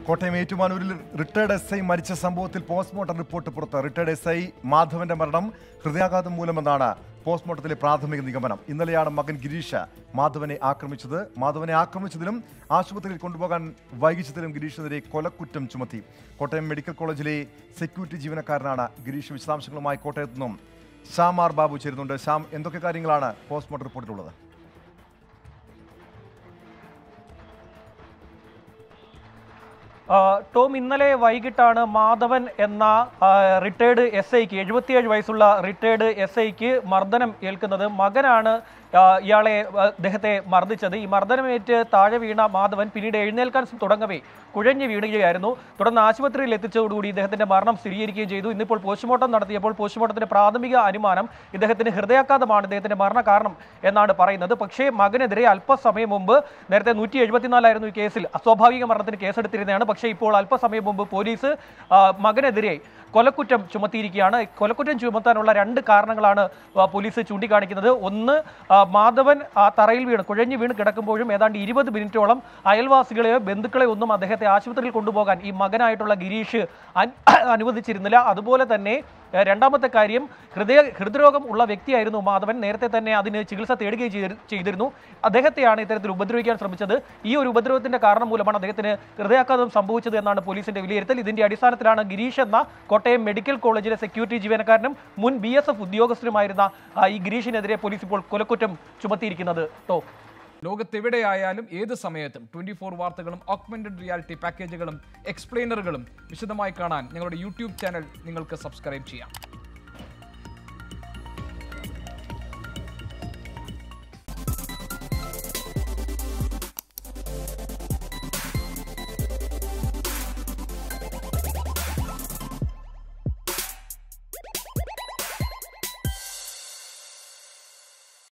കോട്ടയം ഏറ്റുമാനൂരിൽ retired S I മരിച്ച സംഭവത്തിൽ പോസ്റ്റ്മോർട്ടം റിപ്പോർട്ട് പുറത്ത് റിട്ടയർഡ് എസ് ഐ മാധവന്റെ മരണം ഹൃദയാഘാതം മൂലമെന്നാണ് പോസ്റ്റ്മോർട്ടത്തിലെ പ്രാഥമിക നിഗമനം ഇന്നലെയാണ് മകൻ ഗിരീഷ് മാധവനെ ആക്രമിച്ചത് മാധവനെ ആക്രമിച്ചതിലും ആശുപത്രിയിൽ കൊണ്ടുപോകാൻ വൈകിച്ചതിലും ഗിരീഷിനെതിരെ കൊലക്കുറ്റം ചുമത്തി കോട്ടയം മെഡിക്കൽ കോളേജിലെ സെക്യൂരിറ്റി ജീവനക്കാരനാണ് ഗിരീഷ് വിശദാംശങ്ങളുമായി കോട്ടയത്തു നിന്നും ശ്യാം ആർ ബാബു ചേരുന്നുണ്ട് ശ്യാം എന്തൊക്കെ കാര്യങ്ങളാണ് പോസ്റ്റ്മോർട്ടം റിപ്പോർട്ടിലുള്ളത് ആ, ടോം ഇന്നലെ വൈകിട്ടാണ് മാധവൻ എന്ന റിട്ടയർഡ് എസ് ഐക്ക് എഴുപത്തിയേഴ് വയസ്സുള്ള റിട്ടയർഡ് എസ് ഐക്ക് മർദ്ദനം ഏൽക്കുന്നത് മകനാണ് ആ, ഇയാളെ ആ, അദ്ദേഹത്തെ മർദ്ദിച്ചത് ഈ മർദ്ദനമേറ്റ് താഴെ വീണ മാധവൻ പിന്നീട് എഴുന്നേൽക്കാൻ തുടങ്ങവേ കുഴഞ്ഞു വീണുകയായിരുന്നു തുടർന്ന് ആശുപത്രിയിൽ എത്തിച്ചതോടുകൂടി ഇദ്ദേഹത്തിന്റെ മരണം സ്ഥിരീകരിക്കുകയും ചെയ്തു ഇന്നിപ്പോൾ പോസ്റ്റ്മോർട്ടം നടത്തിയപ്പോൾ പോസ്റ്റ്മോർട്ടത്തിന്റെ പ്രാഥമിക അനുമാനം ഇദ്ദേഹത്തിന് ഹൃദയാഘാതമാണ് ഇദ്ദേഹത്തിന്റെ മരണ കാരണം എന്നാണ് പറയുന്നത് പക്ഷേ മകനെതിരെ അല്പസമയം മുമ്പ് നേരത്തെ നൂറ്റി എഴുപത്തിനാലായിരുന്നു ഈ കേസിൽ അസ്വാഭാവിക മരണത്തിന് കേസെടുത്തിരുന്നതാണ് പക്ഷേ ഇപ്പോൾ അല്പസമയം മുമ്പ് പോലീസ് ആ, മകനെതിരെ കൊലക്കുറ്റം ചുമത്തിയിരിക്കുകയാണ് കൊലക്കുറ്റം ചുമത്താനുള്ള രണ്ട് കാരണങ്ങളാണ് ആ, പോലീസ് ചൂണ്ടിക്കാണിക്കുന്നത് ഒന്ന് ആ, മാധവൻ ആ തറയിൽ വീണ് കുഴഞ്ഞു വീണ് കിടക്കുമ്പോഴും ഏതാണ്ട് ഇരുപത് മിനിറ്റോളം അയൽവാസികളെയോ ബന്ധുക്കളെയോ ഒന്നും അദ്ദേഹത്തെ ആശുപത്രിയിൽ കൊണ്ടുപോകാൻ ഈ മകനായിട്ടുള്ള ഗിരീഷ് അൻ- അനുവദിച്ചിരുന്നില്ല അതുപോലെ തന്നെ ഏഹ്, രണ്ടാമത്തെ കാര്യം ഹൃദയ ഹൃദ്രോഗം ഉള്ള വ്യക്തിയായിരുന്നു മാധവൻ നേരത്തെ തന്നെ അതിന് ചികിത്സ തേടുകയും ചെയ്തി- ചെയ്തിരുന്നു അദ്ദേഹത്തെയാണ് ഇത്തരത്തിൽ ഉപദ്രവിക്കാൻ ശ്രമിച്ചത് ഈ ഒരു ഉപദ്രവത്തിന്റെ കാരണം മൂലമാണ് അദ്ദേഹത്തിന് ഹൃദയാഘാതം സംഭവിച്ചത് എന്നാണ് പോലീസിന്റെ വിലയിരുത്തൽ ഇതിന്റെ അടിസ്ഥാനത്തിലാണ് ഗിരീഷ് എന്ന കോട്ടയം മെഡിക്കൽ കോളേജിലെ സെക്യൂരിറ്റി ജീവനക്കാരനും മുൻ ബി എസ് എഫ് ഉദ്യോഗസ്ഥരുമായിരുന്ന ആ, ഈ ഗിരീഷിനെതിരെ പോലീസ് ഇപ്പോൾ കൊലക്കുറ്റം ചുമത്തിയിരിക്കുന്നത് ടോ ലോകത്തെവിടെയായാലും ഏത് സമയത്തും ട്വന്റി ഫോർ വാർത്തകളും ഓഗ്മെന്റഡ് റിയാലിറ്റി പാക്കേജുകളും എക്സ്പ്ലെയിനറുകളും വിശദമായി കാണാൻ ഞങ്ങളുടെ യൂട്യൂബ് ചാനൽ നിങ്ങൾക്ക് സബ്സ്ക്രൈബ് ചെയ്യാം